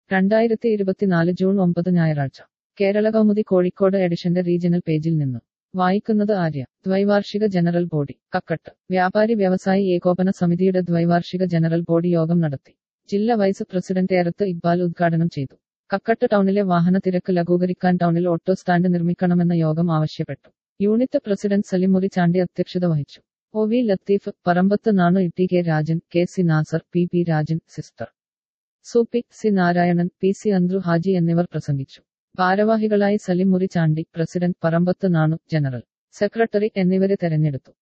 രണ്ടായിരത്തി ഇരുപത്തിനാല് ജൂൺ ഒമ്പത് ഞായറാഴ്ച കേരള കൗമുദി കോഴിക്കോട് എഡിഷന്റെ റീജിയണൽ പേജിൽ നിന്ന് വായിക്കുന്നത് ആര്യ ദ്വൈവാർഷിക ജനറൽ ബോഡി കക്കട്ട് വ്യാപാരി വ്യവസായി ഏകോപന സമിതിയുടെ ദ്വൈവാർഷിക ജനറൽ ബോഡി യോഗം നടത്തി ജില്ലാ വൈസ് പ്രസിഡന്റ് ഏറത്ത് ഇക്ബാൽ ഉദ്ഘാടനം ചെയ്തു കക്കട്ട് ടൗണിലെ വാഹന തിരക്ക് ലഘൂകരിക്കാൻ ടൗണിൽ ഓട്ടോ സ്റ്റാൻഡ് നിർമ്മിക്കണമെന്ന യോഗം ആവശ്യപ്പെട്ടു യൂണിറ്റ് പ്രസിഡന്റ് സലിമുറി ചാണ്ടി അധ്യക്ഷത വഹിച്ചു O V Latheef Parambath Nanu E T K Rajan K C Nasar P P Rajan sister Soopi C Narayanan P C Anthru Haji എന്നിവർ പ്രസംഗിച്ചു ഭാരവാഹികളായി സലിമുറി Chandy president Parambath Nanu general secretary എന്നിവരെ തെരഞ്ഞെടുത്തു